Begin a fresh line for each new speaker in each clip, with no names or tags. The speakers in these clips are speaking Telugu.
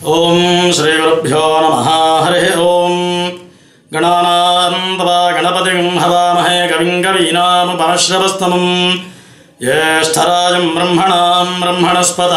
ఓం శ్రీ గురుభ్యో నమ హరి ఓం గణానాంతవా గణపతిం హవామహే కవిం కవీనాముపమశ్రవస్తమం జ్యేష్ఠరాజం బ్రహ్మణాం బ్రహ్మణస్పత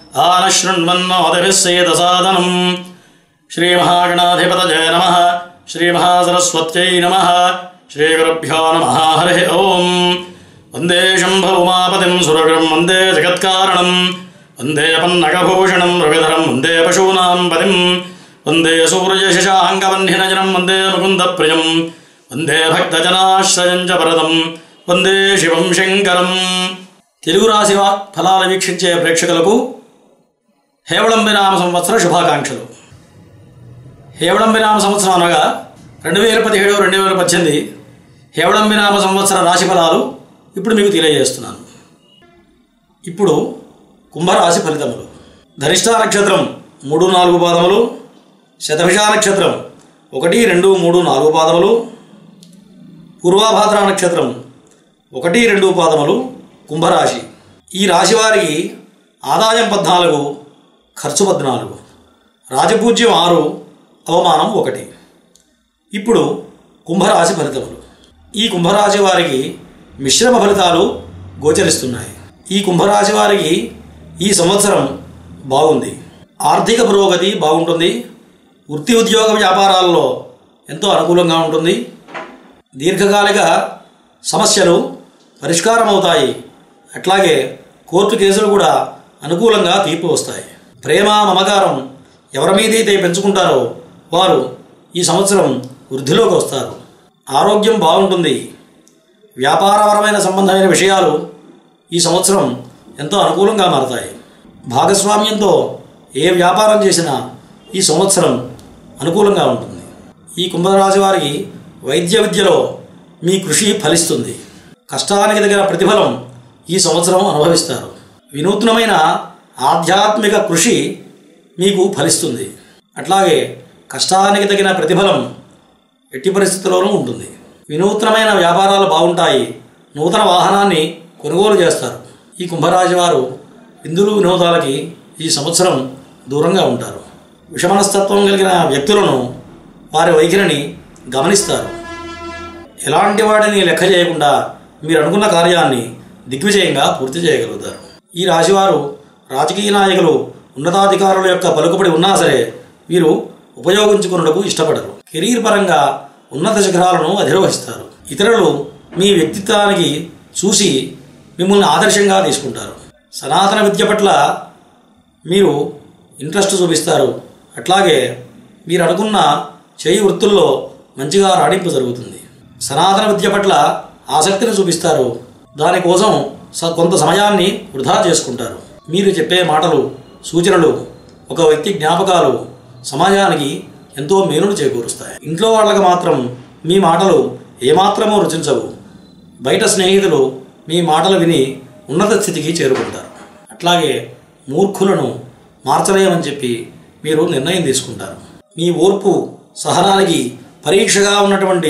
ఆనశృణ్వన్నోదిభిస్సేదసాదనం శ్రీమహాగణాధిపతజయ నమ శ్రీమహాసరస్వత్యై నమ శ్రీగురుభ్యో నమ హరి ఓం వందే శంభౌమాపతిం సురగురం వందే జగత్కారణం వందే పన్నగభూషణం రవిధరం వందే పశూనాం పదిం వందే సూర్యశశాంగవన్నినజనం వందే ముకుందప్రియం వందే భక్తజనాశ్రయం చ వరదం వందే శివం శంకరం తెలుగు రాశి వా- ఫలాలు వీక్షించే ప్రేక్షకులకు హేవళంబినామ సంవత్సర శుభాకాంక్షలు హేవళంబినామ సంవత్సరం అనగా రెండు వేల పదిహేడు రెండు వేల పద్దెనిమిది హేవళంబినామ సంవత్సర రాశి ఫలాలు ఇప్పుడు మీకు తెలియజేస్తున్నాను ఇప్పుడు కుంభరాశి ఫలితములు ధనిష్ట నక్షత్రం మూడు నాలుగు పాదములు శతభిష నక్షత్రం ఒకటి రెండు మూడు నాలుగు పాదములు పూర్వాభాద్ర నక్షత్రం ఒకటి రెండు పాదములు కుంభరాశి ఈ రాశి వారికి ఆదాయం పద్నాలుగు ఖర్చు పద్నాలుగు రాజపూజ్యం ఆరు అవమానం ఒకటి ఇప్పుడు కుంభరాశి ఫలితములు ఈ కుంభరాశి వారికి మిశ్రమ ఫలితాలు గోచరిస్తున్నాయి ఈ కుంభరాశి వారికి ఈ సంవత్సరం బాగుంది ఆర్థిక పురోగతి బాగుంటుంది వృత్తి ఉద్యోగ వ్యాపారాల్లో ఎంతో అనుకూలంగా ఉంటుంది దీర్ఘకాలిక సమస్యలు పరిష్కారం అవుతాయి అట్లాగే కోర్టు కేసులు కూడా అనుకూలంగా తీర్పు వస్తాయి ప్రేమ మమకారం ఎవరి మీదైతే పెంచుకుంటారో వారు ఈ సంవత్సరం వృద్ధిలోకి వస్తారు ఆరోగ్యం బాగుంటుంది వ్యాపారపరమైన సంబంధమైన విషయాలు ఈ సంవత్సరం ఎంతో అనుకూలంగా మారతాయి భాగస్వామ్యంతో ఏ వ్యాపారం చేసినా ఈ సంవత్సరం అనుకూలంగా ఉంటుంది ఈ కుంభరాశి వారికి వైద్య విద్యలో మీ కృషి ఫలిస్తుంది కష్టానికి తగిన ప్రతిఫలం ఈ సంవత్సరం అనుభవిస్తారు వినూత్నమైన ఆధ్యాత్మిక కృషి మీకు ఫలిస్తుంది అట్లాగే కష్టానికి తగిన ప్రతిఫలం ఎట్టి పరిస్థితుల్లోనూ ఉంటుంది వినూత్నమైన వ్యాపారాలు బాగుంటాయి నూతన వాహనాన్ని కొనుగోలు చేస్తారు ఈ కుంభరాశి వారు విందులు వినోదాలకి ఈ సంవత్సరం దూరంగా ఉంటారు విషమనస్తత్వం కలిగిన వ్యక్తులను వారి వైఖరిని గమనిస్తారు ఎలాంటి వాటిని లెక్క చేయకుండా మీరు అనుకున్న కార్యాన్ని దిగ్విజయంగా పూర్తి చేయగలుగుతారు ఈ రాశివారు రాజకీయ నాయకులు ఉన్నతాధికారుల యొక్క పలుకుబడి ఉన్నా సరే వీరు ఉపయోగించుకున్నటకు ఇష్టపడరు కెరీర్ పరంగా ఉన్నత శిఖరాలను అధిరోహిస్తారు ఇతరులు మీ వ్యక్తిత్వానికి చూసి మిమ్మల్ని ఆదర్శంగా తీసుకుంటారు సనాతన విద్య పట్ల మీరు ఇంట్రెస్ట్ చూపిస్తారు అట్లాగే మీరు అనుకున్న చేయి వృత్తుల్లో మంచిగా రాణింపు జరుగుతుంది సనాతన విద్య పట్ల ఆసక్తిని చూపిస్తారు దానికోసం స- కొంత సమయాన్ని వృధా చేసుకుంటారు మీరు చెప్పే మాటలు సూచనలు ఒక వ్యక్తి జ్ఞాపకాలు సమాజానికి ఎంతో మేలును చేకూరుస్తాయి ఇంట్లో వాళ్ళకి మాత్రం మీ మాటలు ఏమాత్రమూ రుచించవు బయట స్నేహితులు మీ మాటలు విని ఉన్నత స్థితికి చేరుకుంటారు అట్లాగే మూర్ఖులను మార్చలేమని చెప్పి మీరు నిర్ణయం తీసుకుంటారు మీ ఓర్పు సహనానికి పరీక్షగా ఉన్నటువంటి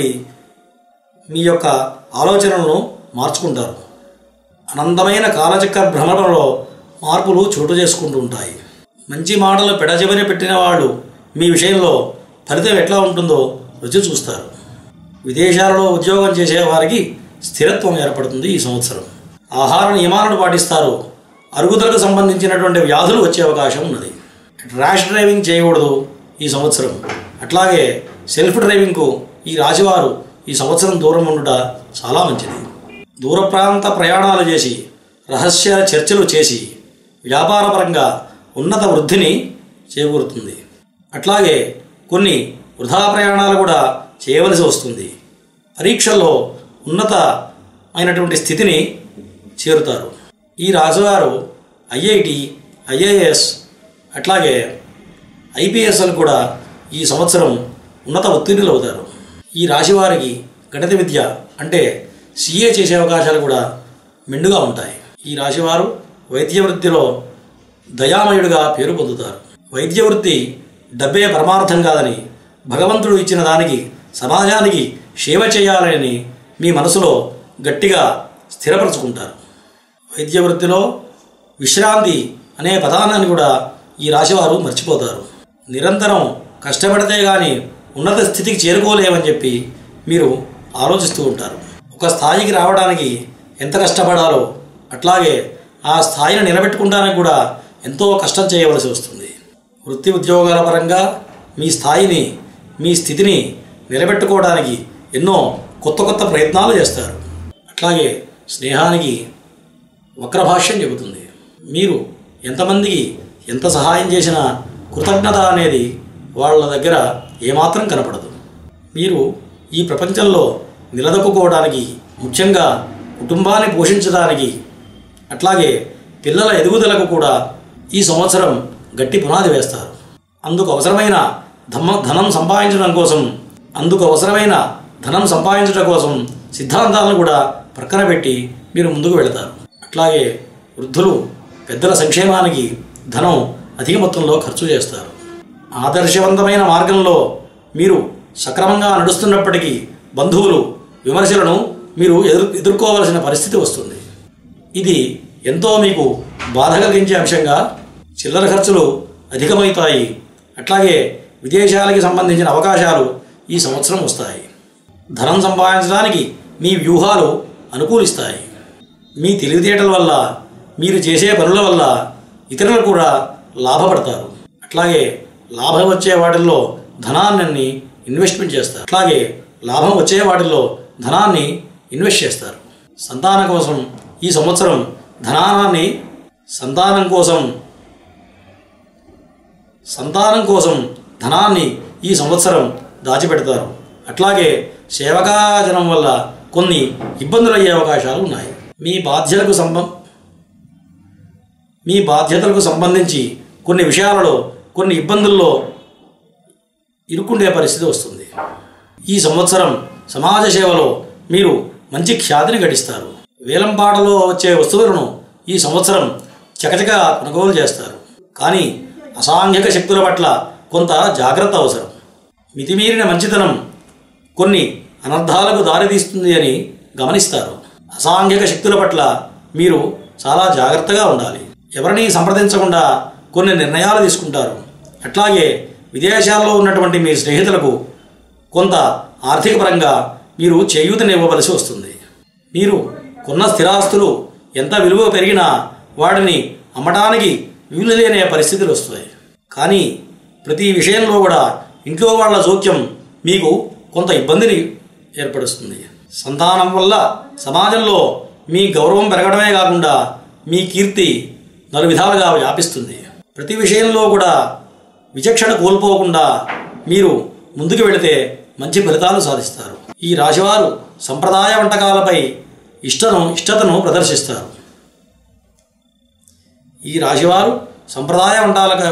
మీ యొక్క ఆలోచనలను మార్చుకుంటారు అనంతమైన కాలచక్ర భ్రమణలో మార్పులు చోటు చేసుకుంటూ ఉంటాయి మంచి మాటలు పెడచెవిన పెట్టిన వాళ్ళు మీ విషయంలో ఫలితం ఎట్లా ఉంటుందో రుచి చూస్తారు విదేశాలలో ఉద్యోగం చేసే వారికి స్థిరత్వం ఏర్పడుతుంది ఈ సంవత్సరం ఆహార నియమాలను పాటిస్తారు అరుగుదలకు సంబంధించినటువంటి వ్యాధులు వచ్చే అవకాశం ఉన్నది ర్యాష్ డ్రైవింగ్ చేయకూడదు ఈ సంవత్సరం అట్లాగే సెల్ఫ్ డ్రైవింగ్కు ఈ రాశివారు ఈ సంవత్సరం దూరం ఉండుట చాలా మంచిది దూర ప్రాంత ప్రయాణాలు చేసి రహస్య చర్చలు చేసి వ్యాపారపరంగా ఉన్నత వృద్ధిని చేకూరుతుంది అట్లాగే కొన్ని వృధా ప్రయాణాలు కూడా చేయవలసి వస్తుంది పరీక్షల్లో ఉన్నతమైనటువంటి స్థితిని చేరుతారు ఈ రాజుగారు ఐఐటి ఐఏఎస్ అట్లాగే ఐపీఎస్లు కూడా ఈ సంవత్సరం ఉన్నత ఉత్తీర్ణులు అవుతారు ఈ రాశి వారికి గణిత విద్య అంటే సిఏ చేసే అవకాశాలు కూడా మెండుగా ఉంటాయి ఈ రాశివారు వైద్య వృత్తిలో దయామయుడిగా పేరు పొందుతారు వైద్య వృత్తి డబ్బే పరమార్థం కాదని భగవంతుడు ఇచ్చిన దానికి సమాజానికి సేవ చేయాలని మీ మనసులో గట్టిగా స్థిరపరచుకుంటారు వైద్య వృత్తిలో విశ్రాంతి అనే పదానాన్ని కూడా ఈ రాశివారు మర్చిపోతారు నిరంతరం కష్టపడితే కానీ ఉన్నత స్థితికి చేరుకోలేమని చెప్పి మీరు ఆలోచిస్తూ ఉంటారు ఒక స్థాయికి రావడానికి ఎంత కష్టపడాలో అట్లాగే ఆ స్థాయిని నిలబెట్టుకుంటానికి కూడా ఎంతో కష్టం చేయవలసి వస్తుంది వృత్తి ఉద్యోగాల పరంగా మీ స్థాయిని మీ స్థితిని నిలబెట్టుకోవడానికి ఎన్నో కొత్త కొత్త ప్రయత్నాలు చేస్తారు అట్లాగే స్నేహానికి వక్రభాష్యం చెబుతుంది మీరు ఎంతమందికి ఎంత సహాయం చేసినా కృతజ్ఞత అనేది వాళ్ళ దగ్గర ఏమాత్రం కనపడదు మీరు ఈ ప్రపంచంలో నిలదొక్కుకోవడానికి ముఖ్యంగా కుటుంబాన్ని పోషించడానికి అట్లాగే పిల్లల ఎదుగుదలకు కూడా ఈ సంవత్సరం గట్టి పునాది వేస్తారు అందుకు అవసరమైన ధమ్మ ధనం సంపాదించడం కోసం అందుకు అవసరమైన ధనం సంపాదించడం కోసం సిద్ధాంతాలను కూడా ప్రక్కన పెట్టి మీరు ముందుకు వెళతారు అట్లాగే వృద్ధులు పెద్దల సంక్షేమానికి ధనం అధిక మొత్తంలో ఖర్చు చేస్తారు ఆదర్శవంతమైన మార్గంలో మీరు సక్రమంగా నడుస్తున్నప్పటికీ బంధువులు విమర్శలను మీరు ఎదురు ఎదుర్కోవలసిన పరిస్థితి వస్తుంది ఇది ఎంతో మీకు బాధ కలిగించే అంశంగా చిల్లర ఖర్చులు అధికమవుతాయి అట్లాగే విదేశాలకి సంబంధించిన అవకాశాలు ఈ సంవత్సరం వస్తాయి ధనం సంపాదించడానికి మీ వ్యూహాలు అనుకూలిస్తాయి మీ తెలివితేటల వల్ల మీరు చేసే పనుల వల్ల ఇతరులు కూడా లాభపడతారు అట్లాగే లాభం వచ్చే వాటిల్లో ధనాన్ని ఇన్వెస్ట్మెంట్ చేస్తారు అట్లాగే లాభం వచ్చే వాటిల్లో ధనాన్ని ఇన్వెస్ట్ చేస్తారు సంతానం కోసం ఈ సంవత్సరం ధనాన్ని సంతానం కోసం సంతానం కోసం ధనాన్ని ఈ సంవత్సరం దాచిపెడతారు అట్లాగే సేవకాజనం వల్ల కొన్ని ఇబ్బందులు అయ్యే అవకాశాలు ఉన్నాయి మీ బాధ్యతలకు సంబం మీ బాధ్యతలకు సంబంధించి కొన్ని విషయాలలో కొన్ని ఇబ్బందుల్లో ఇరుక్కుండే పరిస్థితి వస్తుంది ఈ సంవత్సరం సమాజ సేవలో మీరు మంచి ఖ్యాతిని గడిస్తారు వేలంపాటలో వచ్చే వస్తువులను ఈ సంవత్సరం చకచక కొనుగోలు చేస్తారు కానీ అసాంఘిక శక్తుల పట్ల కొంత జాగ్రత్త అవసరం మితిమీరిన మంచితనం కొన్ని అనర్థాలకు దారితీస్తుంది అని గమనిస్తారు అసాంఘిక శక్తుల పట్ల మీరు చాలా జాగ్రత్తగా ఉండాలి ఎవరిని సంప్రదించకుండా కొన్ని నిర్ణయాలు తీసుకుంటారు అట్లాగే విదేశాల్లో ఉన్నటువంటి మీ స్నేహితులకు కొంత ఆర్థిక పరంగా మీరు చేయూతనివ్వవలసి వస్తుంది మీరు కొన్న స్థిరాస్తులు ఎంత విలువ పెరిగినా వాటిని అమ్మటానికి వీలు లేని పరిస్థితులు వస్తాయి కానీ ప్రతి విషయంలో కూడా ఇంట్లో వాళ్ళ జోక్యం మీకు కొంత ఇబ్బందిని ఏర్పరుస్తుంది సంతానం వల్ల సమాజంలో మీ గౌరవం పెరగడమే కాకుండా మీ కీర్తి నలు విధాలుగా వ్యాపిస్తుంది ప్రతి విషయంలో కూడా విచక్షణ కోల్పోకుండా మీరు ముందుకు వెళితే మంచి ఫలితాలు సాధిస్తారు ఈ రాశివారు సంప్రదాయ వంటకాలపై ఇష్టను ఇష్టతను ప్రదర్శిస్తారు ఈ రాశివారు సంప్రదాయ వంటకాలకు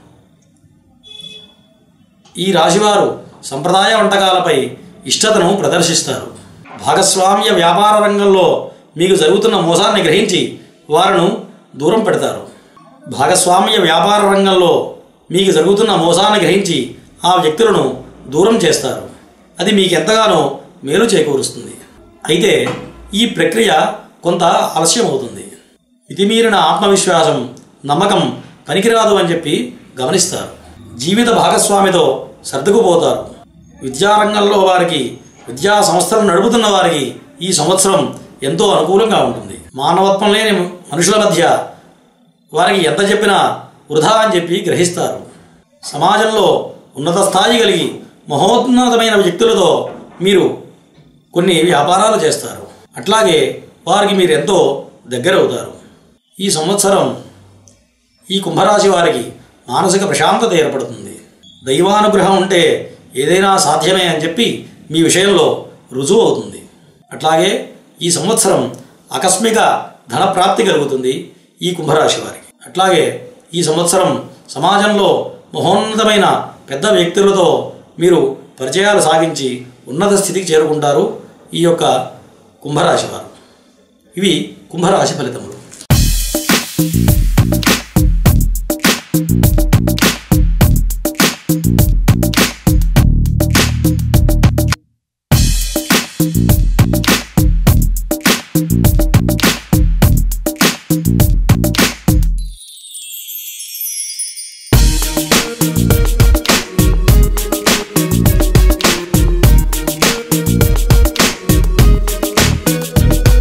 ఈ రాశివారు సంప్రదాయ వంటకాలపై ఇష్టతను ప్రదర్శిస్తారు భాగస్వామ్య వ్యాపార రంగంలో మీకు జరుగుతున్న మోసాన్ని గ్రహించి వారిను దూరం పెడతారు భాగస్వామ్య వ్యాపార రంగంలో మీకు జరుగుతున్న మోసాన్ని గ్రహించి ఆ వ్యక్తులను దూరం చేస్తారు అది మీకు ఎంతగానో మేలు చేకూరుస్తుంది అయితే ఈ ప్రక్రియ కొంత ఆలస్యం అవుతుంది మితిమీరిన ఆత్మవిశ్వాసం నమ్మకం పనికిరాదు అని చెప్పి గమనిస్తారు జీవిత భాగస్వామితో సర్దుకుపోతారు విద్యారంగంలో వారికి విద్యా సంస్థలను నడుపుతున్న వారికి ఈ సంవత్సరం ఎంతో అనుకూలంగా ఉంటుంది మానవత్వం లేని మనుషుల మధ్య వారికి ఎంత చెప్పినా వృధా అని చెప్పి గ్రహిస్తారు సమాజంలో ఉన్నత స్థాయి కలిగి మహోన్నతమైన వ్యక్తులతో మీరు కొన్ని వ్యాపారాలు చేస్తారు అట్లాగే వారికి మీరు ఎంతో దగ్గర అవుతారు ఈ సంవత్సరం ఈ కుంభరాశి వారికి మానసిక ప్రశాంతత ఏర్పడుతుంది దైవానుగ్రహం ఉంటే ఏదైనా సాధ్యమే అని చెప్పి మీ విషయంలో రుజువు అవుతుంది అట్లాగే ఈ సంవత్సరం ఆకస్మిక ధనప్రాప్తి కలుగుతుంది ఈ కుంభరాశి వారికి అట్లాగే ఈ సంవత్సరం సమాజంలో మహోన్నతమైన పెద్ద వ్యక్తులతో మీరు పరిచయాలు సాగించి ఉన్నత స్థితికి చేరుకుంటారు ఈ యొక్క కుంభరాశి వారు ఇవి కుంభరాశి ఫలితములు